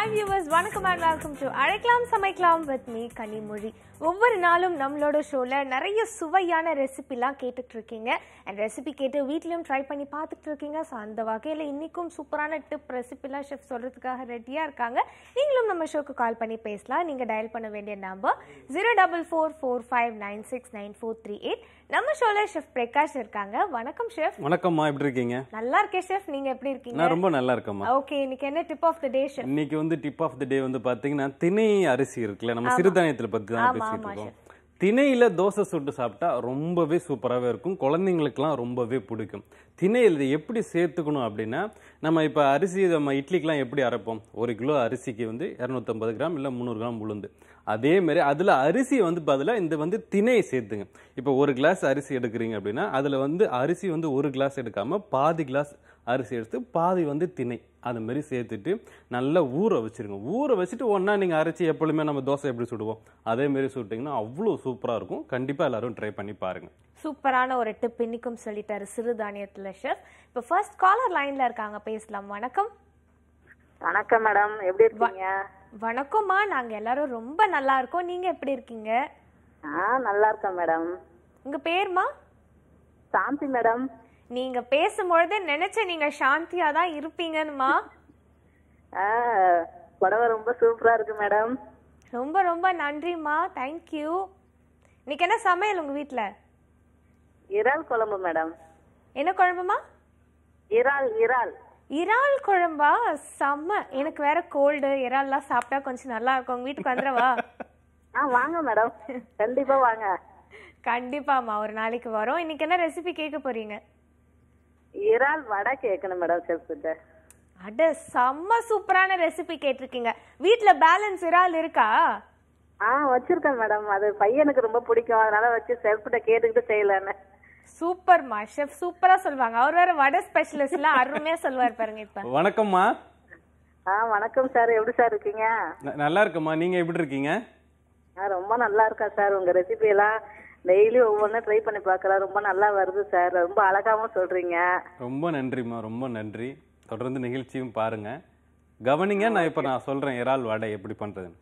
Hi viewers வணக்கம் and welcome to அழைக்கலாம் சமைக்கலாம் வித் மீ கனிமொழி ஒவ்வொரு நாளும் நம்மளோட ஷோல நிறைய சுவையான ரெசிபிலாம் கேட்டுட்டு இருக்கீங்க அண்ட் ரெசிபி கேட்டு வீட்லயும் ட்ரை பண்ணி பார்த்துட்டு இருக்கீங்க ஸோ அந்த வகையில் இன்னைக்கும் சூப்பரான டிப் ரெசிபிலாம் ஷெஃப் சொல்றதுக்காக ரெடியா இருக்காங்க நீங்களும் நம்ம ஷோக்கு கால் பண்ணி பேசலாம் நீங்க டயல் பண்ண வேண்டிய number zero double four four five nine six nine four three eight நம்ம ஷோல ஷெஃப் பிரகாஷ் இருக்காங்க வணக்கம் ஷெஃப் வணக்கம்மா எப்படி இருக்கீங்க நல்லா இருக்கேன் ஷெஃப் நீங்க எப்படி இருக்கீங்க நான் ரொம்ப நல்லா இருக்கேம்மா ஓகே இன்னைக்கு என்ன tip of the day chef இன்னைக்கு வந்து டிப் ஆஃப் த டே வந்து பாத்தீங்கன்னா திணை அரிசி இருக்குல்ல நம்ம சிறுதானியத்துல பத்தி தான் ஆமா, பேசிட்டு ஆமா, இருக்கோம் திணையில தோசை சுட்டு சாப்பிட்டா ரொம்பவே சூப்பராகவே இருக்கும் குழந்தைங்களுக்குலாம் ரொம்பவே பிடிக்கும் திணையில் எப்படி சேர்த்துக்கணும் அப்படின்னா நம்ம இப்போ அரிசி நம்ம இட்லிக்கெலாம் எப்படி அரைப்போம் ஒரு கிலோ அரிசிக்கு வந்து இரநூத்தம்பது கிராம் இல்லை முந்நூறு கிராம் உளுந்து அதே மாதிரி அதில் அரிசி வந்து பதிலாக இந்த வந்து திணையை சேர்த்துங்க இப்போ ஒரு கிளாஸ் அரிசி எடுக்கிறீங்க அப்படின்னா அதில் வந்து அரிசி வந்து ஒரு கிளாஸ் எடுக்காமல் பாதி கிளாஸ் அரிசி எடுத்து பாதி வந்து திணை அது மாதிரி சேர்த்துட்டு நல்லா ஊற வச்சிருங்க ஊற வச்சுட்டு ஒன்றா நீங்கள் அரைச்சி எப்பொழுதுமே நம்ம தோசை எப்படி சுடுவோம் அதே மாதிரி சுட்டிங்கன்னா அவ்வளோ சூப்பராக இருக்கும் கண்டிப்பாக எல்லாரும் ட்ரை பண்ணி பாருங்கள் சூப்பரான ஒரு டிப் இன்னைக்கும் சொல்லிட்டாரு சிறுதானியத்துல ஷெஃப் இப்போ ஃபர்ஸ்ட் காலர் லைன்ல இருக்காங்க பேசலாம் வணக்கம் வணக்கம் மேடம் எப்படி இருக்கீங்க வணக்கம்மா நாங்க எல்லாரும் ரொம்ப நல்லா இருக்கோம் நீங்க எப்படி இருக்கீங்க ஆ நல்லா இருக்கேன் மேடம் உங்க பேர்மா சாந்தி மேடம் நீங்க பேசும்பொழுது நினைச்ச நீங்க சாந்தியா தான் இருப்பீங்கன்னுமா ஆ புடவை ரொம்ப சூப்பரா இருக்கு மேடம் ரொம்ப ரொம்ப நன்றிம்மா தேங்க்யூ இன்னைக்கு என்ன சமையல் உங்க வீட்ல இறால் குழம்பு மேடம் என்ன குழம்புமா இறால் இறால் இறால் குழம்பா செம்ம எனக்கு வேற கோல்டு இறால்லாம் சாப்பிட்டா கொஞ்சம் நல்லா இருக்கும் உங்க வீட்டுக்கு வந்துடவா ஆ வாங்க மேடம் கண்டிப்பா வாங்க கண்டிப்பாம்மா ஒரு நாளைக்கு வரோம் இன்னைக்கு என்ன ரெசிபி கேட்க போறீங்க இறால் வடை கேட்கணும் மேடம் செஃப் கிட்ட அட செம்ம சூப்பரான ரெசிபி கேட்டிருக்கீங்க வீட்ல பேலன்ஸ் இறால் இருக்கா ஆ வச்சிருக்கேன் மேடம் அது பையனுக்கு ரொம்ப பிடிக்கும் அதனால வச்சு செஃப் கிட்ட கேட்டுக்கிட்டு செய்யலான்னு சூப்பர்மா ஷெஃப் சூப்பரா சொல்லுவாங்க அவர் வேற வடை ஸ்பெஷலிஸ்ட்லாம் அருமையா சொல்லுவார் பாருங்க இப்ப வணக்கம்மா ஆ வணக்கம் சார் எப்படி சார் இருக்கீங்க ந- நல்லா இருக்கம்மா நீங்கள் எப்படி இருக்கீங்க ஆ ரொம்ப நல்லா இருக்கேன் சார் உங்க ரெசிபி எல்லாம் டெய்லி ஒவ்வொன்றும் ட்ரை பண்ணி பார்க்கலாம் ரொம்ப நல்லா வருது சார் ரொம்ப அழகாவும் சொல்றீங்க ரொம்ப நன்றிம்மா ரொம்ப நன்றி தொடர்ந்து நிகழ்ச்சியும் பாருங்க கவனிங்க நான் இப்போ நான் சொல்கிறேன் இறால் வடை எப்படி பண்ணுறதுன்னு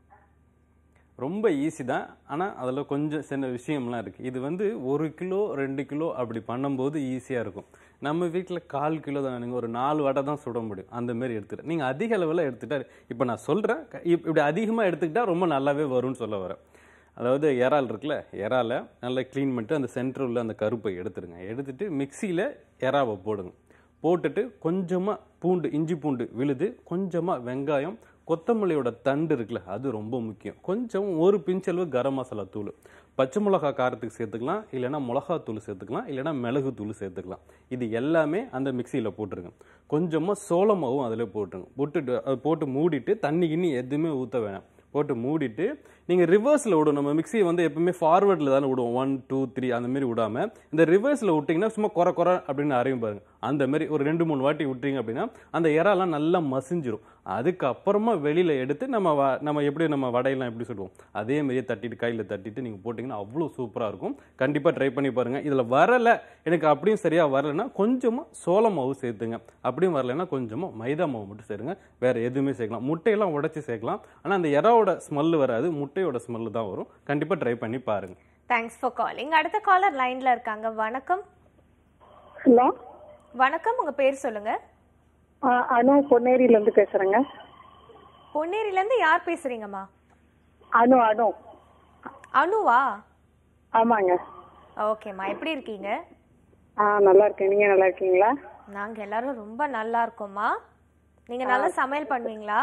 ரொம்ப ஈஸி தான் ஆனால் அதில் கொஞ்சம் சின்ன விஷயம்லாம் இருக்குது இது வந்து ஒரு கிலோ ரெண்டு கிலோ அப்படி பண்ணும்போது ஈஸியாக இருக்கும் நம்ம வீட்டில் கால் கிலோ தான் நீங்கள் ஒரு நாலு வடை தான் சுட முடியும் அந்த மாதிரி எடுத்துகிட்டு நீங்கள் அதிக அளவில் எடுத்துட்டா இப்போ நான் சொல்கிறேன் இப்படி அதிகமாக எடுத்துக்கிட்டா ரொம்ப நல்லாவே வரும்னு சொல்ல வரேன் அதாவது இறால் இருக்குல்ல இறாலை நல்லா க்ளீன் பண்ணிட்டு அந்த சென்டர் உள்ள அந்த கருப்பை எடுத்துருங்க எடுத்துட்டு மிக்சியில் இறாவை போடுங்க போட்டுட்டு கொஞ்சமாக பூண்டு இஞ்சி பூண்டு விழுது கொஞ்சமாக வெங்காயம் கொத்தமல்லியோட தண்டு இருக்குல்ல அது ரொம்ப முக்கியம் கொஞ்சம் ஒரு பிஞ்சளவு கரம் மசாலா தூள் பச்சை மிளகா காரத்துக்கு சேர்த்துக்கலாம் இல்லைன்னா மிளகா தூள் சேர்த்துக்கலாம் இல்லைன்னா மிளகு தூள் சேர்த்துக்கலாம் இது எல்லாமே அந்த மிக்சியில் போட்டுருங்க கொஞ்சமாக சோளமாவும் அதில் போட்டுருங்க போட்டுட்டு அது போட்டு மூடிட்டு தண்ணி கிண்ணி எதுவுமே ஊற்ற வேணாம் போட்டு மூடிட்டு நீங்கள் ரிவர்ஸில் விடும் நம்ம மிக்ஸியை வந்து எப்பவுமே ஃபார்வர்டில் தானே விடுவோம் ஒன் டூ த்ரீ அந்த மாதிரி விடாமல் இந்த ரிவர்ஸில் விட்டிங்கன்னா சும்மா குறை குறை அப்படின்னு அரையும் பாருங்க அந்த மாதிரி ஒரு ரெண்டு மூணு வாட்டி விட்டீங்க அப்படின்னா அந்த இறாலாம் நல்லா மசிஞ்சிரும் அதுக்கப்புறமா வெளியில் எடுத்து நம்ம வ- நம்ம எப்படி நம்ம வடையெல்லாம் எப்படி சுடுவோம் அதே மாதிரியே தட்டிட்டு கையில் தட்டிட்டு நீங்கள் போட்டிங்கன்னா அவ்வளோ சூப்பராக இருக்கும் கண்டிப்பாக ட்ரை பண்ணி பாருங்கள் இதில் வரலை எனக்கு அப்படியும் சரியாக வரலைன்னா கொஞ்சமாக சோள மாவு சேர்த்துங்க அப்படியும் வரலைன்னா கொஞ்சமாக மைதா மாவு மட்டும் சேருங்க வேறு எதுவுமே சேர்க்கலாம் முட்டையெல்லாம் உடைச்சி சேர்க்கலாம் ஆனால் அந்த இறாவோட ஸ்மெல்லு வராது முட்டையோட ஸ்மெல்லு தான் வரும் கண்டிப்பாக ட்ரை பண்ணி பாருங்கள் தேங்க்ஸ் ஃபார் காலிங் அடுத்த காலர் லைன்ல இருக்காங்க வணக்கம் ஹலோ வணக்கம் உங்க பேர் சொல்லுங்க ஆ, அனு பொன்னேரியில இருந்து பேசுறேங்க பொன்னேரில இருந்து யார் பேசுறீங்கம்மா அனு அனு அனுவா ஆமாங்க ஓகேம்மா எப்படி இருக்கீங்க ஆ நல்லா இருக்கேன் நீங்க நல்லா இருக்கீங்களா நாங்க எல்லாரும் ரொம்ப நல்லா இருக்கோம்மா நீங்க நல்லா சமையல் பண்ணுவீங்களா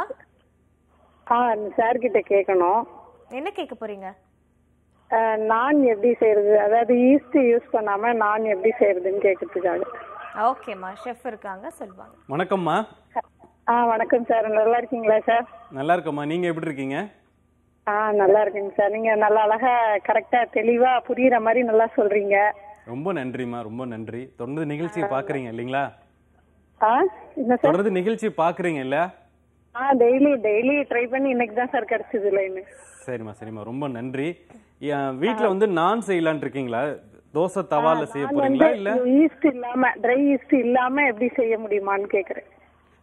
ஆ சார் கிட்ட கேட்கணும் என்ன கேட்க போறீங்க ஆ, நான் எப்படி செய்யறது அதாவது ஈஸ்ட் யூஸ் பண்ணாம நான் எப்படி செய்யறதுன்னு கேட்கறதுக்காக ஓகேம்மா ஷெஃப் இருக்காங்க சொல்லுவாங்க வணக்கம்மா ஆ வணக்கம் சார் நல்லா இருக்கீங்களா சார் நல்லா இருக்கம்மா நீங்கள் எப்படி இருக்கீங்க ஆ நல்லா இருக்கேங்க சார் நீங்க நல்லா அழகா கரெக்டா தெளிவா புரியுற மாதிரி நல்லா சொல்றீங்க ரொம்ப நன்றிம்மா ரொம்ப நன்றி தொடர்ந்து நிகழ்ச்சியை பார்க்குறீங்க இல்லைங்களா ஆ என்ன சார் தொடர்ந்து நிகழ்ச்சி பார்க்குறீங்க இல்ல ஆ டெய்லி டெய்லி ட்ரை பண்ணி இன்னைக்கு தான் சார் கிடைச்சது லைனு சரிம்மா சரிம்மா ரொம்ப நன்றி என் வீட்ல வந்து நான் செய்யலாம்னு இருக்கீங்களா தோசை தவால செய்ய நான் போறீங்களா வந்து இல்ல ஈஸ்ட் இல்லாம ட்ரை ஈஸ்ட் இல்லாம எப்படி செய்ய முடியுமான்னு கேக்குறேன்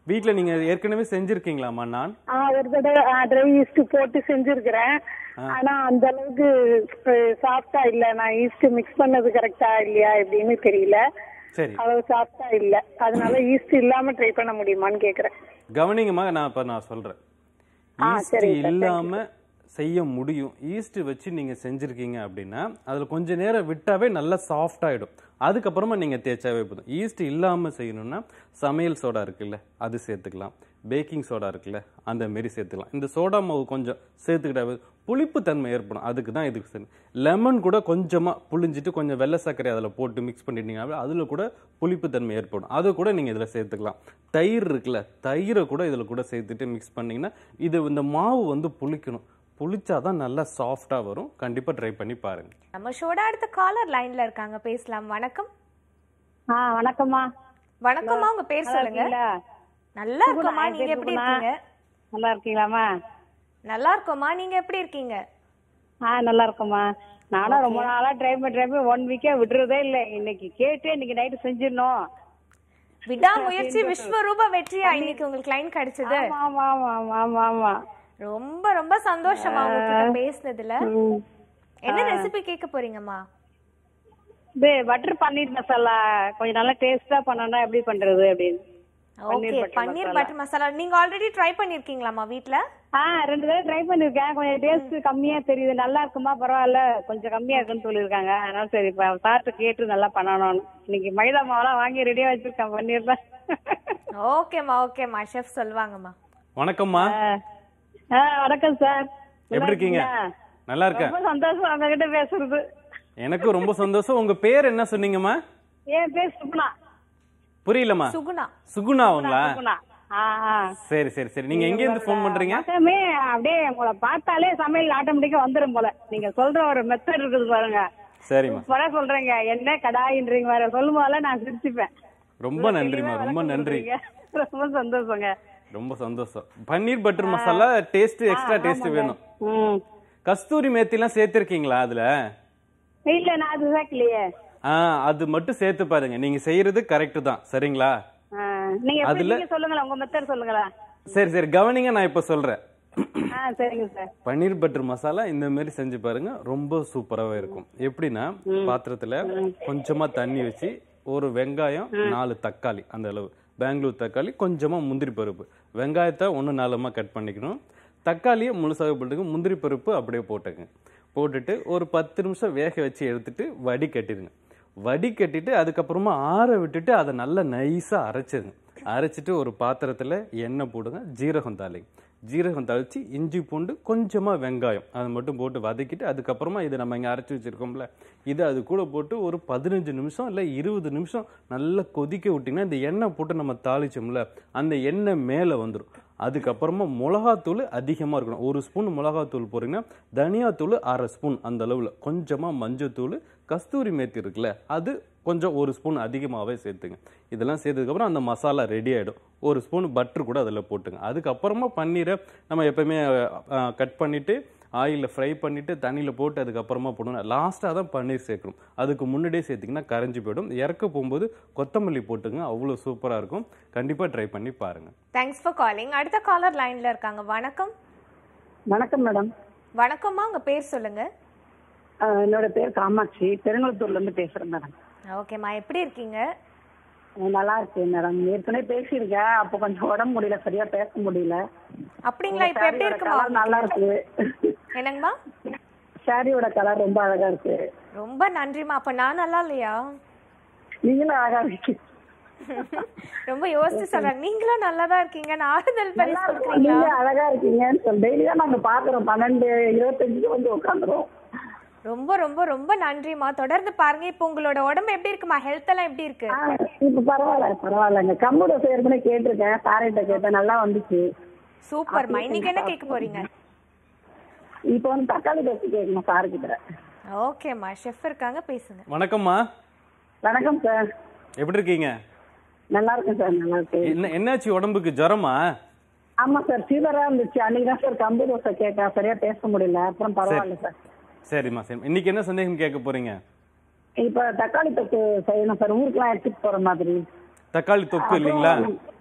வீட்ல நீங்க ஏற்கனவே செஞ்சிருக்கீங்களாம்மா நான் ஆ ஒரு தடவை ட்ரை ஈஸ்ட் போட்டு செஞ்சிருக்கிறேன் ஆனா அந்த அளவுக்கு சாஃப்டா இல்ல நான் ஈஸ்ட் மிக்ஸ் பண்ணது கரெக்டா இல்லையா எப்படின்னு தெரியல சரி அவ்வளவு சாஃப்டா இல்ல அதனால ஈஸ்ட் இல்லாம ட்ரை பண்ண முடியுமான்னு கேக்குறேன் கவனிங்கம்மா நான் இப்ப நான் சொல்றேன் ஆ, ஈஸ்ட் சரிங்க சார், இல்லாம செய்ய முடியும் ஈஸ்ட் வச்சு நீங்க செஞ்சிருக்கீங்க அப்படின்னா அதுல கொஞ்ச நேரம் விட்டாவே நல்லா சாஃப்ட் ஆயிடும் அதுக்கப்புறமா நீங்க தேய்ச்சாவே போதும் ஈஸ்ட் இல்லாம செய்யணும்னா சமையல் சோடா இருக்குல்ல அது சேர்த்துக்கலாம் பேக்கிங் சோடா இருக்குல்ல அந்த மாரி சேர்த்துக்கலாம் இந்த சோடா மாவு கொஞ்சம் சேர்த்துக்கிட்டாவே புளிப்பு தன்மை ஏற்படும் அதுக்கு தான் இதுக்கு சரி லெமன் கூட கொஞ்சமா புளிஞ்சிட்டு கொஞ்சம் வெள்ளை சர்க்கரை அதில் போட்டு மிக்ஸ் பண்ணிட்டீங்கன்னா அதுல கூட புளிப்பு தன்மை ஏற்படும் அது கூட நீங்க இதுல சேர்த்துக்கலாம் தயிர் இருக்குல்ல தயிரை கூட இதுல கூட சேர்த்துட்டு மிக்ஸ் பண்ணீங்கன்னா இது இந்த மாவு வந்து புளிக்கணும் புளிச்சாதான் நல்லா சாஃப்டா வரும் கண்டிப்பா ட்ரை பண்ணி பாருங்க நம்ம ஷோட அடுத்த காலர் லைன்ல இருக்காங்க பேசலாம் வணக்கம் ஆ வணக்கம்மா வணக்கம்மா உங்க பேர் சொல்லுங்க நல்லா இருக்கோமா நீங்க எப்படி இருக்கீங்க நல்லா இருக்கீங்களாம்மா நல்லா இருக்கோமா நீங்க எப்படி இருக்கீங்க ஆ நல்லா இருக்கோம்மா நானும் ரொம்ப நாளா ட்ரை பண்ணி ட்ரை பண்ணி ஒன் வீக்கா விடுறதே இல்ல இன்னைக்கு கேட்டு இன்னைக்கு நைட்டு செஞ்சிடணும் விடாமுயற்சி விஸ்வரூப வெற்றியா இன்னைக்கு உங்களுக்கு லைன் கிடைச்சது ஆமா ஆமா ஆமா ஆமா ஆமா ரொம்ப ரொம்ப சந்தோஷமா உங்ககிட்ட பேசுனதுல ம். என்ன ரெசிபி கேட்க போறீங்கம்மா இது பட்டர் பன்னீர் மசாலா கொஞ்சம் நல்லா டேஸ்டா பண்ணனா எப்படி பண்றது அப்படின்னு ஓகே பன்னீர் பட்டர் மசாலா நீங்க ஆல்ரெடி ட்ரை பண்ணிருக்கீங்களாமா வீட்ல ஆ ரெண்டு தடவை ட்ரை பண்ணிருக்கேன் கொஞ்சம் டேஸ்ட் கம்மியா தெரியுது நல்லா இருக்குமா பரவாயில்ல கொஞ்சம் கம்மியா இருக்குன்னு சொல்லியிருக்காங்க அதனால சரி இப்ப சாப்பிட்டு கேட்டு நல்லா பண்ணணும்னு இன்னைக்கு மைதா மாவெல்லாம் வாங்கி ரெடியா வச்சிருக்கேன் பண்ணிருந்தேன் ஓகேம்மா ஓகேம்மா ஷெஃப் சொல்லுவாங்கம்மா வணக்கம்மா ஆ வணக்கம் சார் எப்படி இருக்கீங்க நல்லா இருக்கேன் ரொம்ப சந்தோஷம் உங்ககிட்ட பேசுறது எனக்கும் ரொம்ப சந்தோஷம் உங்க பேர் என்ன சொன்னீங்கம்மா ஏன் பேர் சுகுணா புரியலம்மா சுகுணா சுகுணாவுங்களா சுகுணா ஆ ஆ சரி சரி சரி நீங்க எங்க இருந்து ஃபோன் பண்றீங்க மொத்தமே அப்படியே உங்களை பார்த்தாலே சமையல் ஆட்டோமேட்டிக்கா வந்துரும் போல நீங்க சொல்ற ஒரு மெத்தட் இருக்குது பாருங்க சரிம்மா சூப்பரா சொல்றீங்க என்ன கடாயின்றீங்க வேற சொல்லும் போதெல்லாம் நான் சிரிச்சுப்பேன் ரொம்ப நன்றிம்மா ரொம்ப நன்றி ரொம்ப சந்தோஷங்க ரொம்ப சந்தோஷம் paneer butter masala taste extra taste வேணும் ம் கஸ்தூரி மேத்தி எல்லாம் சேர்த்திருக்கீங்களா அதுல இல்ல நான் அது சேர்க்கலையே ஆ அது மட்டும் சேர்த்து பாருங்க நீங்க செய்யறது கரெக்ட் தான் சரிங்களா ஆ, நீங்க எப்படி அதுல- நீங்க சொல்லுங்களேன் உங்க மெத்தட் சொல்லுங்களேன் சரி சரி கவனிங்க நான் இப்ப சொல்றேன் ஆ சரிங்க சார் பன்னீர் பட்டர் மசாலா இந்த மாதிரி செஞ்சு பாருங்க ரொம்ப சூப்பராவே இருக்கும் எப்படின்னா பாத்திரத்துல கொஞ்சமா தண்ணி வச்சு ஒரு வெங்காயம் நாலு தக்காளி அந்த அளவு பெங்களூர் தக்காளி கொஞ்சமா முந்திரி பருப்பு வெங்காயத்தை ஒன்று நாலுமா கட் பண்ணிக்கணும் தக்காளியை முழுசாக போட்டுங்க முந்திரி பருப்பு அப்படியே போட்டுங்க போட்டுட்டு ஒரு பத்து நிமிஷம் வேக வச்சு எடுத்துட்டு வடி கட்டிடுங்க வடி கட்டிட்டு அதுக்கப்புறமா ஆற விட்டுட்டு அதை நல்லா நைஸாக அரைச்சிடுங்க அரைச்சிட்டு ஒரு பாத்திரத்தில் எண்ணெய் போடுங்க ஜீரகம் தாளிங்க ஜீரகம் தாளிச்சு இஞ்சி பூண்டு கொஞ்சமாக வெங்காயம் அதை மட்டும் போட்டு வதக்கிட்டு அதுக்கப்புறமா இது நம்ம இங்கே அரைச்சி வச்சிருக்கோம்ல இது அது கூட போட்டு ஒரு பதினஞ்சு நிமிஷம் இல்லை இருபது நிமிஷம் நல்லா கொதிக்க விட்டிங்கன்னா இந்த எண்ணெய் போட்டு நம்ம தாளிச்சோம்ல அந்த எண்ணெய் மேலே வந்துடும் அதுக்கப்புறமா மிளகாத்தூள் அதிகமாக இருக்கணும் ஒரு ஸ்பூன் மிளகாத்தூள் போடுறீங்கன்னா தனியாத்தூள் அரை ஸ்பூன் அந்த அளவில் கொஞ்சமாக மஞ்சத்தூள் கஸ்தூரி மேத்தி இருக்குல்ல அது கொஞ்சம் ஒரு ஸ்பூன் அதிகமாகவே சேர்த்துங்க இதெல்லாம் சேர்த்ததுக்கப்புறம் அந்த மசாலா ரெடி ஆகிடும் ஒரு ஸ்பூன் பட்டர் கூட அதில் போட்டுங்க அதுக்கப்புறமா பன்னீரை நம்ம எப்பவுமே கட் பண்ணிவிட்டு ஆயிலில் ஃப்ரை பண்ணிவிட்டு தண்ணியில் போட்டு அதுக்கப்புறமா போடணும் லாஸ்ட்டாக தான் பன்னீர் சேர்க்கணும் அதுக்கு முன்னாடியே சேர்த்திங்கன்னா கரைஞ்சி போயிடும் இறக்க போகும்போது கொத்தமல்லி போட்டுங்க அவ்வளோ சூப்பராக இருக்கும் கண்டிப்பாக ட்ரை பண்ணி பாருங்கள் தேங்க்ஸ் ஃபார் காலிங் அடுத்த காலர் லைன்ல இருக்காங்க வணக்கம் வணக்கம் மேடம் வணக்கம்மா உங்க பேர் சொல்லுங்க என்னோட பேர் காமாட்சி பெருங்குளத்தூர்ல இருந்து பேசுறேன் மேடம் ஓகேம்மா எப்படி இருக்கீங்க நல்லா இருக்கு மேடம் ஏற்கனவே பேசியிருக்கேன் அப்போ கொஞ்சம் உடம்பு முடியல சரியா பேச முடியல அப்படிங்களா இப்ப எப்படி சாரியோட இருக்குமா கலர் நல்லா இருக்கு என்னங்கம்மா சாரியோட கலர் ரொம்ப அழகா இருக்கு ரொம்ப நன்றிம்மா அப்ப நான் நல்லா இல்லையா நீங்களும் அழகா இருக்கீங்க ரொம்ப யோசிச்சு சொல்றாங்க நீங்களும் நல்லா தான் இருக்கீங்க நான் ஆறுதல் பண்ணி நல்லா இருக்கு. சொல்றீங்களா நீங்க அழகா இருக்கீங்கன்னு சொல்லி டெய்லி தான் நாங்க பாக்குறோம் பன்னெண்டு இருபத்தஞ்சுக்கு வந்து உட்காந்துரும் ரொம்ப ரொம்ப ரொம்ப நன்றிம்மா தொடர்ந்து பாருங்க இப்போ உங்களோட உடம்பு எப்படி இருக்குமா ஹெல்த் எல்லாம் எப்படி இருக்கு இப்ப பரவாயில்ல பரவாயில்லங்க கம்ப்யூட்டர் ஏற்கனவே கேட்டிருக்கேன் சாரிட்ட கேட்டேன் நல்லா வந்துச்சு சூப்பர்மா இன்னைக்கு என்ன கேட்க போறீங்க இப்போ வந்து தக்காளி பேசி கேட்கணும் சாரு கிட்ட ஓகேம்மா ஷெஃப் இருக்காங்க பேசுங்க வணக்கம்மா வணக்கம் சார் எப்படி இருக்கீங்க நல்லா இருக்கேன் சார் நல்லா இருக்கு என்ன என்னாச்சு உடம்புக்கு ஜுரமா ஆமா சார் ஃபீவரா இருந்துச்சு அன்னைக்கு தான் சார் கம்பு தோசை கேட்டேன் சரியா பேச முடியல அப்புறம் பரவாயில்ல சார் சரிம்மா சரி இன்னைக்கு என்ன சந்தேகம் கேட்க போறீங்க இப்ப தக்காளி தொக்கு செய்யணும் சார் ஊருக்குலாம் எடுத்துட்டு போற மாதிரி தக்காளி தொக்கு இல்லைங்களா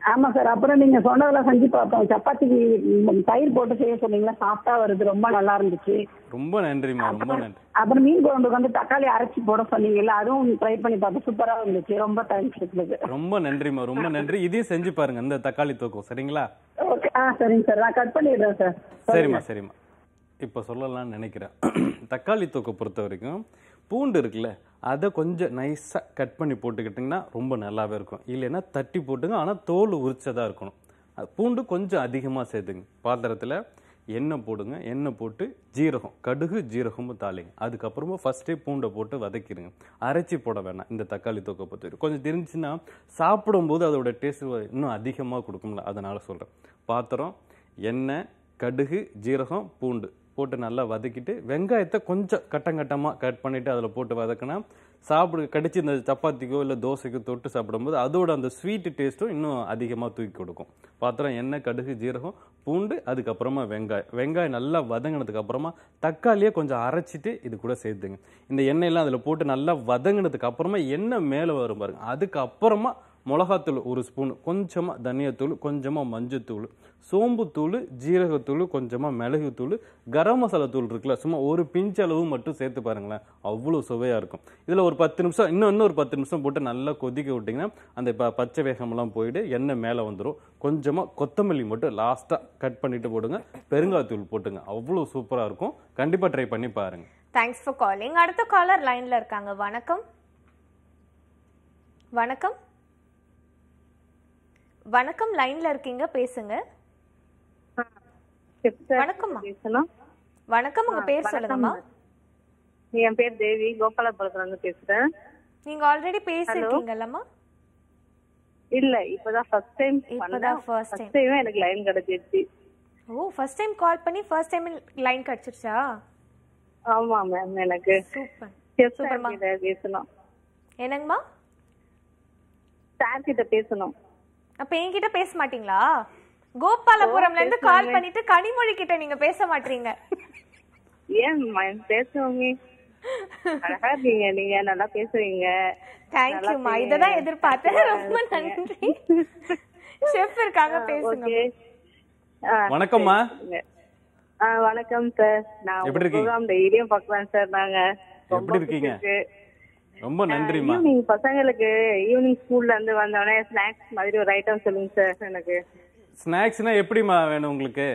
ஆமா சார் அப்புறம் நீங்க சொன்னதெல்லாம் செஞ்சு பார்த்தோம் சப்பாத்திக்கு ம், தயிர் போட்டு செய்ய சொன்னீங்களா சாஃப்டா வருது ரொம்ப நல்லா இருந்துச்சு ரொம்ப நன்றிம்மா ரொம்ப நன்றி அப்புறம் மீன் குழம்புக்கு வந்து தக்காளி அரைச்சி போட சொன்னீங்கல்ல அதுவும் ட்ரை பண்ணி பார்த்தோம் சூப்பரா இருந்துச்சு ரொம்ப தேங்க்ஸ் உங்களுக்கு ரொம்ப நன்றிம்மா ரொம்ப நன்றி இதையும் செஞ்சு பாருங்க இந்த தக்காளி தூக்கம் சரிங்களா ஓகே ஆ சரிங்க சார் நான் கட் பண்ணிடுறேன் சார் சரிம்மா சரிம்மா இப்போ சொல்லலாம்னு நினைக்கிறேன் தக்காளி தொக்கை பொறுத்த வரைக்கும் பூண்டு இருக்குல்ல அதை கொஞ்சம் நைஸாக கட் பண்ணி போட்டுக்கிட்டிங்கன்னா ரொம்ப நல்லாவே இருக்கும் இல்லைன்னா தட்டி போட்டுங்க ஆனால் தோல் உரிச்சதாக இருக்கணும் அது பூண்டு கொஞ்சம் அதிகமாக சேர்த்துங்க பாத்திரத்தில் எண்ணெய் போடுங்க எண்ணெய் போட்டு ஜீரகம் கடுகு ஜீரகமும் தாளிங்க அதுக்கப்புறமா ஃபஸ்ட்டே பூண்டை போட்டு வதக்கிடுங்க அரைச்சி போட வேணாம் இந்த தக்காளி தொக்கை பொறுத்த வரைக்கும் கொஞ்சம் தெரிஞ்சுன்னா சாப்பிடும்போது அதோட டேஸ்ட் இன்னும் அதிகமாக கொடுக்கும்ல அதனால சொல்கிறேன் பாத்திரம் எண்ணெய் கடுகு ஜீரகம் பூண்டு போட்டு நல்லா வதக்கிட்டு வெங்காயத்தை கொஞ்சம் கட்டங்கட்டமாக கட் பண்ணிவிட்டு அதில் போட்டு வதக்கினா சாப்பிடு கடிச்சு இந்த சப்பாத்திக்கோ இல்லை தோசைக்கோ தொட்டு சாப்பிடும்போது அதோட அந்த ஸ்வீட் டேஸ்ட்டும் இன்னும் அதிகமாக தூக்கி கொடுக்கும் பாத்திரம் எண்ணெய் கடுகு ஜீரகம் பூண்டு அதுக்கப்புறமா வெங்காயம் வெங்காயம் நல்லா வதங்கினதுக்கு அப்புறமா தக்காளியை கொஞ்சம் அரைச்சிட்டு இது கூட சேர்த்துங்க இந்த எண்ணெயெல்லாம் அதில் போட்டு நல்லா வதங்கினதுக்கு அப்புறமா எண்ணெய் மேலே வரும் பாருங்க அதுக்கப்புறமா மிளகாத்தூள் ஒரு ஸ்பூன் கொஞ்சமாக தனியாத்தூள் கொஞ்சமாக மஞ்சத்தூள் சோம்புத்தூள் ஜீரகத்தூள் கொஞ்சமாக மிளகுத்தூள் கரம் மசாலா தூள் இருக்குல்ல சும்மா ஒரு பிஞ்ச் அளவு மட்டும் சேர்த்து பாருங்களேன் அவ்வளோ சுவையாக இருக்கும் இதில் ஒரு பத்து நிமிஷம் இன்னும் இன்னும் ஒரு பத்து நிமிஷம் போட்டு நல்லா கொதிக்க விட்டிங்கன்னா அந்த ப பச்சை வேகமெல்லாம் போயிட்டு எண்ணெய் மேலே வந்துடும் கொஞ்சமாக கொத்தமல்லி மட்டும் லாஸ்ட்டாக கட் பண்ணிட்டு போடுங்க பெருங்காயத்தூள் போட்டுங்க அவ்வளோ சூப்பராக இருக்கும் கண்டிப்பாக ட்ரை பண்ணி பாருங்கள் தேங்க்ஸ் ஃபார் காலிங் அடுத்த காலர் லைன்ல இருக்காங்க வணக்கம் வணக்கம் வணக்கம் லைன்ல இருக்கீங்க பேசுங்க வணக்கம்மா பேசணும் வணக்கம் உங்க பேர் சொல்லுங்கம்மா என் பேர் தேவி கோபாலபுரத்துல இருந்து பேசுறேன் நீங்க ஆல்ரெடி பேசிருக்கீங்கல்லம்மா இல்ல இப்பதான் ஃபர்ஸ்ட் டைம் இப்பதான் first time. ஃபர்ஸ்ட் டைம் எனக்கு லைன் கிடைச்சிருச்சு ஓ ஃபர்ஸ்ட் டைம் கால் பண்ணி ஃபர்ஸ்ட் டைம் லைன் கிடைச்சிருச்சா ஆமா மேம் எனக்கு சூப்பர் Yes, sir, சூப்பர்மா கிட்ட பேசணும் என்னங்கம்மா சார் கிட்ட பேசணும் அப்ப என்கிட்ட பேச மாட்டீங்களா கோபாலபுரம்ல இருந்து கால் பண்ணிட்டு கனிமொழி கிட்ட நீங்க பேச மாட்டீங்க ஏன் மேம் பேசுவோங்க அழகா இருக்கீங்க நீங்க நல்லா பேசுவீங்க தேங்க்யூமா இததான் எதிர்பார்த்தேன் ரொம்ப நன்றி ஷெஃப் இருக்காங்க பேசுங்க ஓகே வணக்கம்மா வணக்கம் சார் நான் எப்படி இருக்கீங்க? ப்ரோக்ராம் டெய்லியும் பார்க்கலாம் சார் நாங்க ரொம்ப எப்படி இருக்கீங்க? பிடிச்சிருக்கு. ரொம்ப நன்றிம்மா ஈவினிங் பசங்களுக்கு ஈவினிங் ஸ்கூல்ல இருந்து வந்தோடனே ஸ்நாக்ஸ் மாதிரி ஒரு ஐட்டம் சொல்லுங்க சார் எனக்கு ஸ்நாக்ஸ்னா எப்படிம்மா வேணும் உங்களுக்கு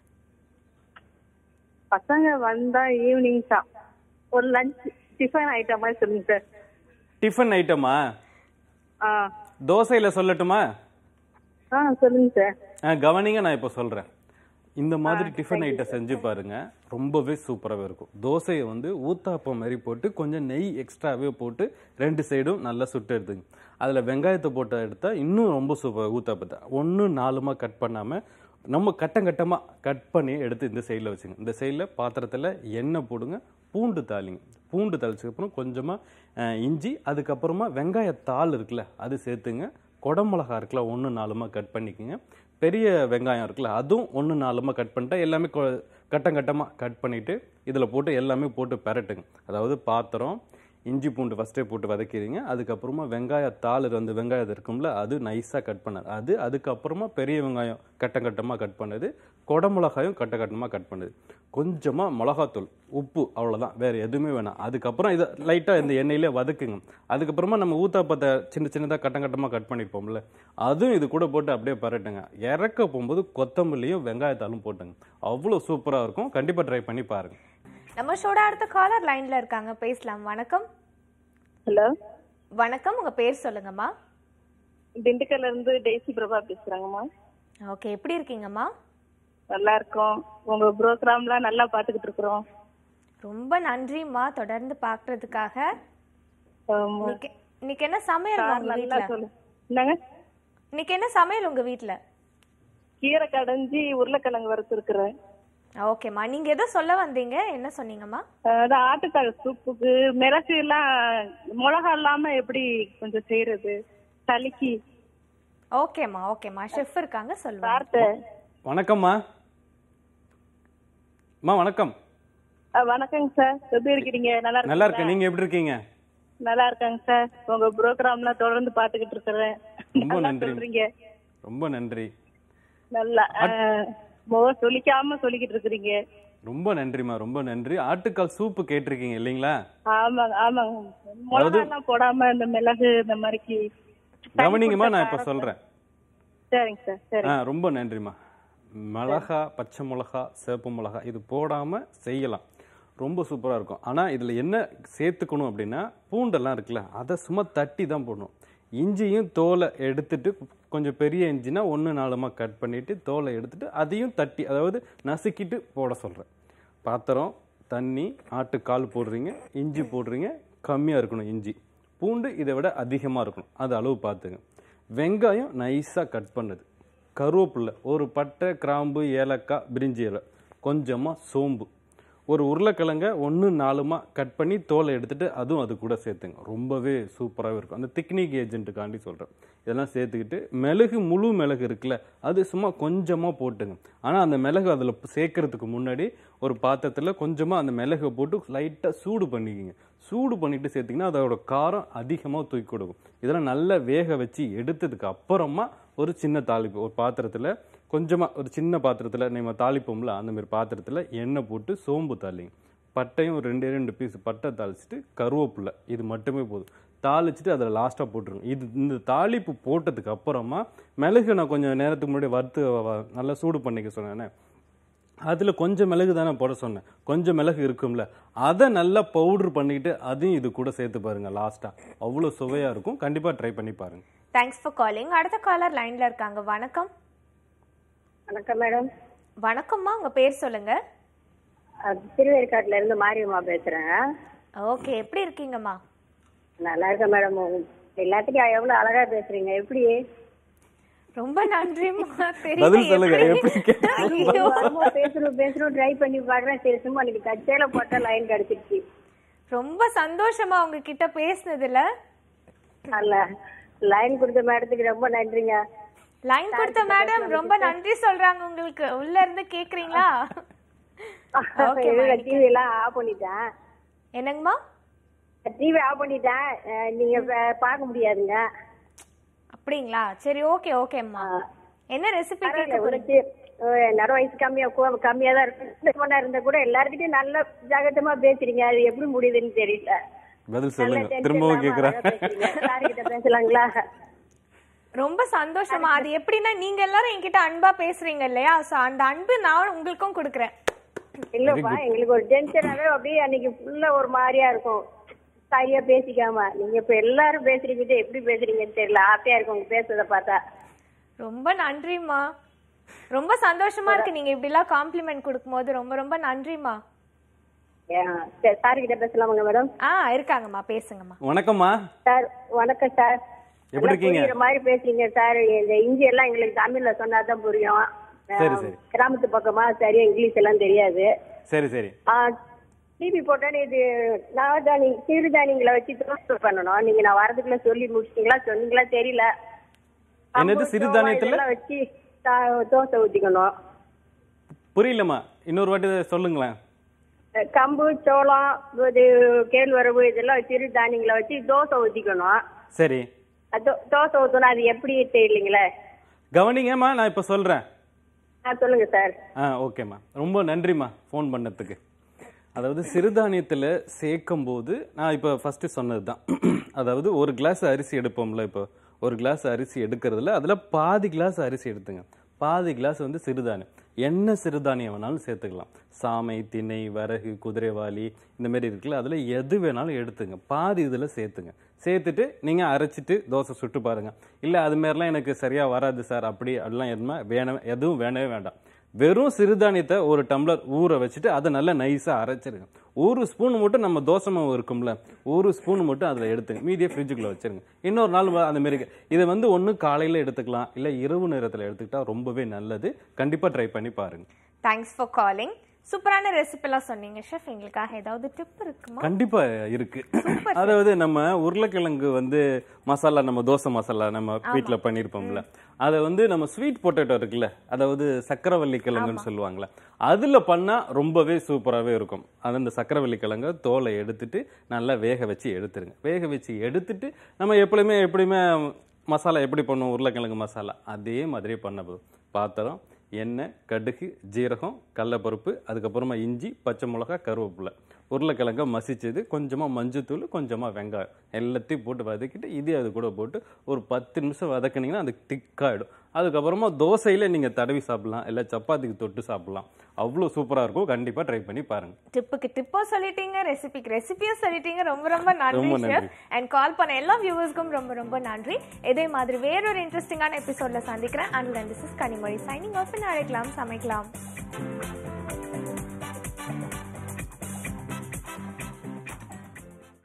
பசங்க வந்தா ஈவினிங் தான் ஒரு லஞ்ச் டிஃபன் ஐட்டம் மாதிரி சொல்லுங்க சார் டிஃபன் ஐட்டமா ஆ தோசையில சொல்லட்டுமா ஆ சொல்லுங்க சார் ஆ, கவனிங்க நான் இப்போ சொல்றேன் இந்த மாதிரி டிஃபன் ஐட்டம் செஞ்சு பாருங்க ரொம்பவே சூப்பராகவே இருக்கும் தோசையை வந்து ஊத்தாப்பம் மாதிரி போட்டு கொஞ்சம் நெய் எக்ஸ்ட்ராவே போட்டு ரெண்டு சைடும் நல்லா சுட்டு எடுத்துங்க அதில் வெங்காயத்தை போட்டு எடுத்தா இன்னும் ரொம்ப சூப்பர் ஊத்தாப்பத்தை ஒன்று நாலுமா கட் பண்ணாமல் நம்ம கட்டம் கட்டமாக கட் பண்ணி எடுத்து இந்த சைடில் வச்சுங்க இந்த சைடில் பாத்திரத்தில் எண்ணெய் போடுங்க பூண்டு தாளிங்க பூண்டு தாளிச்சதுக்கப்புறம் கொஞ்சமாக இஞ்சி அதுக்கப்புறமா வெங்காயத்தாள் இருக்குல்ல அது சேர்த்துங்க குடமிளகா இருக்குல்ல ஒன்று நாலுமா கட் பண்ணிக்கோங்க பெரிய வெங்காயம் இருக்குல்ல அதுவும் ஒன்று நாலுமா கட் பண்ணிட்டா எல்லாமே கொ- கட்டம் கட்டமாக கட் பண்ணிவிட்டு இதில் போட்டு எல்லாமே போட்டு பெரட்டுங்க அதாவது பாத்திரம் இஞ்சி பூண்டு ஃபஸ்ட்டே போட்டு வதக்கிறீங்க அதுக்கப்புறமா வெங்காயத்தாள் வந்து வெங்காயம் இருக்கும்ல அது நைஸாக கட் பண்ணது அது அதுக்கப்புறமா பெரிய வெங்காயம் கட்டம் கட்டமாக கட் பண்ணது குடமிளகாயும் கட்ட கட்டமாக கட் பண்ணுது கொஞ்சமாக மிளகாத்தூள் உப்பு அவ்வளோதான் வேறு எதுவுமே வேணாம் அதுக்கப்புறம் இதை லைட்டாக இந்த எண்ணெயிலே வதக்குங்க அதுக்கப்புறமா நம்ம ஊத்தாப்பத்தை சின்ன சின்னதாக கட்டம் கட்டமாக கட் பண்ணியிருப்போம்ல அதுவும் இது கூட போட்டு அப்படியே பரட்டுங்க இறக்க போகும்போது கொத்தமல்லியும் வெங்காயத்தாலும் போட்டுங்க அவ்வளோ சூப்பராக இருக்கும் கண்டிப்பாக ட்ரை பண்ணி பாருங்கள் நம்ம ஷோட அடுத்த காலர் லைன்ல இருக்காங்க பேசலாம் வணக்கம் ஹலோ வணக்கம் உங்க பேர் சொல்லுங்கம்மா திண்டுக்கல்ல இருந்து டெய்சி பிரபா பேசுறாங்கம்மா ஓகே எப்படி இருக்கீங்கம்மா நல்லா இருக்கோம் உங்க ப்ரோக்ராம்லாம் நல்லா பாத்துக்கிட்டு இருக்கிறோம் ரொம்ப நன்றிம்மா தொடர்ந்து பாக்குறதுக்காக ஆமா. இன்னைக்கு இன்னைக்கு என்ன சமையல் சார் உங்க நல்லா வீட்ல சொல்லு என்னங்க இன்னைக்கு என்ன சமையல் உங்க வீட்ல கீரை கடைஞ்சி உருளைக்கிழங்கு வறுத்து இருக்கிறேன் ஓகேம்மா நீங்க எதோ சொல்ல வந்தீங்க என்ன சொன்னீங்கம்மா அதான் ஆட்டுக்கால் சூப்புக்கு மிளகு எல்லாம் மிளகா இல்லாம எப்படி கொஞ்சம் செய்யறது சளிக்கு ஓகேம்மா ஓகேம்மா ஷெஃப் இருக்காங்க சொல்லுவாங்க வார்த்தை வணக்கம்மா அம்மா வணக்கம் அஹ் வணக்கங்க சார் எப்படி இருக்கிறீங்க நல்லா நல்லா இருக்கீங்களா? இருக்கேன் நீங்கள் எப்படி இருக்கீங்க நல்லா இருக்காங்க சார் உங்க ப்ரோக்ராம்லாம் தொடர்ந்து பாத்துக்கிட்டு இருக்கிறேன் ரொம்ப நல்லா நன்றி. சொல்றீங்க ரொம்ப நன்றி நல்லா அஹ், முகம் சொல்லிக்காம சொல்லிக்கிட்டு இருக்கிறீங்க ரொம்ப நன்றிம்மா ரொம்ப நன்றி ஆட்டுக்கால் சூப்பு கேட்டிருக்கீங்க இல்லைங்களா ஆமாங்க ஆமாங்க மிளகா எல்லாம் போடாம இந்த மிளகு இந்த மாதிரிக்கு கவனிங்கம்மா நான் இப்ப சொல்றேன் சரிங்க சார் சரி ஆ ரொம்ப நன்றிம்மா மிளகா பச்சை மிளகா சிவப்பு மிளகா இது போடாம செய்யலாம் ரொம்ப சூப்பரா இருக்கும் ஆனா இதுல என்ன சேர்த்துக்கணும் அப்படின்னா பூண்டெல்லாம் இருக்குல்ல அதை சும்மா தட்டி தான் போடணும் இஞ்சியும் தோலை எடுத்துட்டு கொஞ்சம் பெரிய இஞ்சினா ஒன்று நாலுமா கட் பண்ணிட்டு தோலை எடுத்துட்டு அதையும் தட்டி அதாவது நசுக்கிட்டு போட சொல்றேன் பாத்திரம் தண்ணி ஆட்டுக்கால் போடுறீங்க இஞ்சி போடுறீங்க கம்மியாக இருக்கணும் இஞ்சி பூண்டு இதை விட அதிகமாக இருக்கணும் அது அளவு பார்த்துங்க வெங்காயம் நைஸாக கட் பண்ணது கருவேப்பில்லை ஒரு பட்டை கிராம்பு ஏலக்காய் பிரிஞ்சி இலை கொஞ்சமாக சோம்பு ஒரு உருளைக்கிழங்க ஒன்று நாலுமா கட் பண்ணி தோலை எடுத்துட்டு அதுவும் அது கூட சேர்த்துங்க ரொம்பவே சூப்பராகவே இருக்கும் அந்த திக்னிக் ஏஜென்ட்டுக்காண்டி சொல்கிறேன் இதெல்லாம் சேர்த்துக்கிட்டு மிளகு முழு மிளகு இருக்குல்ல அது சும்மா கொஞ்சமாக போட்டுங்க ஆனால் அந்த மிளகு அதில் சேர்க்கறதுக்கு முன்னாடி ஒரு பாத்திரத்தில் கொஞ்சமாக அந்த மிளகை போட்டு லைட்டாக சூடு பண்ணிக்கிங்க சூடு பண்ணிட்டு சேர்த்திங்கன்னா அதோட காரம் அதிகமாக தூக்கி கொடுக்கும் இதெல்லாம் நல்லா வேக வச்சு எடுத்ததுக்கு அப்புறமா ஒரு சின்ன தாளிப்பு ஒரு பாத்திரத்தில் கொஞ்சமாக ஒரு சின்ன பாத்திரத்தில் நம்ம தாளிப்போம்ல அந்த மாதிரி பாத்திரத்தில் எண்ணெய் போட்டு சோம்பு தாளிங்க பட்டையும் ஒரு ரெண்டு ரெண்டு பீஸ் பட்டை தாளிச்சிட்டு கருவேப்பிலை இது மட்டுமே போதும் தாளிச்சிட்டு அதில் லாஸ்ட்டாக போட்டுருங்க இது இந்த தாளிப்பு போட்டதுக்கு அப்புறமா மிளகு நான் கொஞ்சம் நேரத்துக்கு முன்னாடி வறுத்து வ- நல்லா சூடு பண்ணிக்க சொன்னேனே அதில் கொஞ்சம் மிளகு தானே போட சொன்னேன் கொஞ்சம் மிளகு இருக்கும்ல அதை நல்லா பவுடர் பண்ணிக்கிட்டு அதையும் இது கூட சேர்த்து பாருங்க லாஸ்ட்டாக அவ்வளோ சுவையாக இருக்கும் கண்டிப்பாக ட்ரை பண்ணி பாருங்க தேங்க்ஸ் ஃபார் காலிங் அடுத்த காலர் லைன்ல இருக்காங்க வணக்கம் வணக்கம் மேடம் வணக்கம்மா உங்க பேர் சொல்லுங்க திருவேற்காட்டுல இருந்து மாரியம்மா பேசுறேன் ஓகே எப்படி இருக்கீங்கம்மா நல்லா இருக்கேன் மேடம் எல்லாத்துக்கும் எவ்வளவு அழகா பேசுறீங்க எப்படி ரொம்ப நன்றிம்மா பதில் சொல்லுங்க தெரியல எப்படி கேட்டீங்க? ஐயோ வரும்போது பேசணும் பேசணும் ட்ரை பண்ணி பாக்குறேன் சரி சும்மா இன்னைக்கு கச்சேல போட்டா லைன் கிடைச்சிருச்சு ரொம்ப சந்தோஷமா உங்ககிட்ட பேசுனதுல நல்ல லைன் கொடுத்த மேடத்துக்கு ரொம்ப நன்றிங்க லைன் கொடுத்த மேடம் ரொம்ப நன்றி சொல்றாங்க உங்களுக்கு உள்ள இருந்து கேக்குறீங்களா Okay, டிவி எல்லாம் ஆஃப் பண்ணிட்டேன் என்னங்கம்மா டிவி ஆஃப் பண்ணிட்டேன் அஹ் நீங்க பா- பார்க்க முடியாதுங்க அப்படிங்களா சரி ஓகே ஓகேம்மா என்ன ரெசிபி கேட்க பரவாயில்ல, போறீங்க உனக்கு அஹ், நட வயசு கம்மியா கு- கம்மியா தான் இருக்கு சின்ன பொண்ணா இருந்தா கூட எல்லார்கிட்டயும் நல்ல ஜாகிரதமா பேசுறீங்க அது எப்படி முடியுதுன்னு தெரியல பதில் நல்ல சொல்லுங்க tension திரும்பவும் இல்லாம அழகா கேட்குறேன் பேசுறீங்க. சார் கிட்ட பேசலாங்களா ரொம்ப சந்தோஷமா அது எப்படின்னா நீங்க எல்லாரும் என்கிட்ட அன்பா பேசுறீங்க இல்லையா சோ அந்த அன்பு நான் உங்களுக்கும் கொடுக்குறேன் இல்லப்பா எங்களுக்கு ஒரு டென்ஷனாவே அப்படியே அன்னைக்கு ஃபுல்லா ஒரு மாதிரியா இருக்கும் சரியா பேசிக்காம நீங்க இப்ப எல்லாரும் பேசுறீங்க எப்படி பேசுறீங்கன்னு தெரியல ஆசையா இருக்கும் உங்க பேசுறத பார்த்தா ரொம்ப நன்றிம்மா ரொம்ப சந்தோஷமா இருக்கு நீங்க இப்படி எல்லாம் காம்ப்ளிமெண்ட் கொடுக்கும்போது ரொம்ப ரொம்ப நன்றிம்மா சார் கிட்ட பேசலாமாங்க மேடம் ஆ இருக்காங்கம்மா பேசுங்கம்மா வணக்கம்மா சார் வணக்கம் சார் எப்படி நல்லா இருக்கீங்க? புரியுற மாதிரி பேசுறீங்க சார் இந்த இஞ்சி எல்லாம் எங்களுக்கு தமிழ்ல சொன்னாதான் புரியும் சரி, அஹ், சரி. கிராமத்து பக்கமா சரியா இங்கிலீஷ் எல்லாம் தெரியாது சரி சரி டிவி போட்டோன்னே இது நவதானி சிறுதானியங்களை வச்சு தோசை பண்ணணும் நீங்க நான் வரதுக்குள்ள சொல்லி முடிச்சிட்டீங்களா சொன்னீங்களா தெரியல என்னது கம்பு, சிறுதானியத்துல? சோளம் இதெல்லாம் வச்சு தா- தோசை ஊத்திக்கணும் புரியலம்மா இன்னொரு வாட்டி சொல்லுங்களேன் அஹ் கம்பு சோளம் இது கேழ்வரகு இதெல்லாம் சிறுதானியங்களை வச்சு தோசை ஊத்திக்கணும் சரி அது தோ- தோசை ஊத்தணும் அது எப்படி தெரியலீங்களே கவனிங்கம்மா நான் இப்போ சொல்கிறேன் ஆ சொல்லுங்க சார் ஆ ஓகேம்மா ரொம்ப நன்றிம்மா ஃபோன் பண்ணதுக்கு அதாவது சிறுதானியத்தில் சேர்க்கும் போது நான் இப்போ ஃபஸ்ட்டு சொன்னது தான் அதாவது ஒரு கிளாஸ் அரிசி எடுப்போம்ல இப்போ ஒரு கிளாஸ் அரிசி எடுக்கிறதுல அதில் பாதி கிளாஸ் அரிசி எடுத்துங்க பாதி கிளாஸ் வந்து சிறுதானியம் என்ன சிறுதானியம் வேணாலும் சேர்த்துக்கலாம் சாமை திணை வரகு குதிரைவாளி இந்த மாதிரி இருக்குல்ல அதில் எது வேணாலும் எடுத்துங்க பாதி இதில் சேர்த்துங்க சேர்த்துட்டு நீங்கள் அரைச்சிட்டு தோசை சுட்டு பாருங்க இல்லை அது மாதிரிலாம் எனக்கு சரியாக வராது சார் அப்படி அப்படிலாம் எதுவுமே வேணவே எதுவும் வேணவே வேண்டாம் வெறும் சிறுதானியத்தை ஒரு டம்ளர் ஊற வச்சுட்டு அதை நல்லா நைஸாக அரைச்சிருங்க ஒரு ஸ்பூன் மட்டும் நம்ம தோசை மாவு இருக்கும்ல ஒரு ஸ்பூன் மட்டும் அதில் எடுத்துங்க மீதியை ஃப்ரிட்ஜுக்குள்ளே வச்சிருங்க இன்னொரு நாள் வ- அந்த மாதிரி இதை வந்து ஒன்று காலையில் எடுத்துக்கலாம் இல்லை இரவு நேரத்தில் எடுத்துக்கிட்டா ரொம்பவே நல்லது கண்டிப்பாக ட்ரை பண்ணி பாருங்க தேங்க்ஸ் ஃபார் காலிங் சூப்பரான ரெசிபிலாம் சொன்னீங்க ஷெஃப் எங்களுக்காக ஏதாவது டிப் இருக்குமா கண்டிப்பா இருக்கு அதாவது நம்ம உருளைக்கிழங்கு வந்து மசாலா நம்ம தோசை மசாலா நம்ம வீட்ல பண்ணிருப்போம்ல அதை வந்து நம்ம ஸ்வீட் பொட்டேட்டோ இருக்குல்ல அதாவது சக்கரவள்ளி கிழங்குன்னு சொல்லுவாங்கல்ல அதுல பண்ணா ரொம்பவே சூப்பராகவே இருக்கும் அது அந்த சக்கரவள்ளி கிழங்க தோலை எடுத்துட்டு நல்லா வேக வச்சு எடுத்துருங்க வேக வச்சு எடுத்துட்டு நம்ம எப்பவுமே எப்படியுமே மசாலா எப்படி பண்ணுவோம் உருளைக்கிழங்கு மசாலா அதே மாதிரியே பண்ண போதும் பாத்திரம் எண்ணெய் கடுகு ஜீரகம் கடலப்பருப்பு அதுக்கப்புறமா இஞ்சி பச்சை மிளகாய் கருவேப்பிலை உருளைக்கிழங்க மசிச்சது கொஞ்சமாக மஞ்சத்தூள் கொஞ்சமாக வெங்காயம் எல்லாத்தையும் போட்டு வதக்கிட்டு இதே அது கூட போட்டு ஒரு பத்து நிமிஷம் வதக்குனீங்கன்னா அது திக்காயிடும் அதுக்கப்புறமா தோசையில் நீங்கள் தடவி சாப்பிடலாம் இல்லை சப்பாத்திக்கு தொட்டு சாப்பிடலாம் அவ்வளோ சூப்பராக இருக்கும் கண்டிப்பாக ட்ரை பண்ணி பாருங்கள் டிப்புக்கு டிப்போ சொல்லிட்டீங்க ரெசிபிக்கு ரெசிபியும் சொல்லிட்டீங்க ரொம்ப ரொம்ப நன்றி ரொம்ப ஷெஃப் நன்றி. அண்ட் கால் பண்ண எல்லா வியூவர்ஸ்க்கும் ரொம்ப ரொம்ப நன்றி இதே மாதிரி வேறொரு இன்ட்ரெஸ்டிங்கான எபிசோட்ல சந்திக்கிறேன் and this is Kanimozhi signing off அழைக்கலாம் சமைக்கலாம்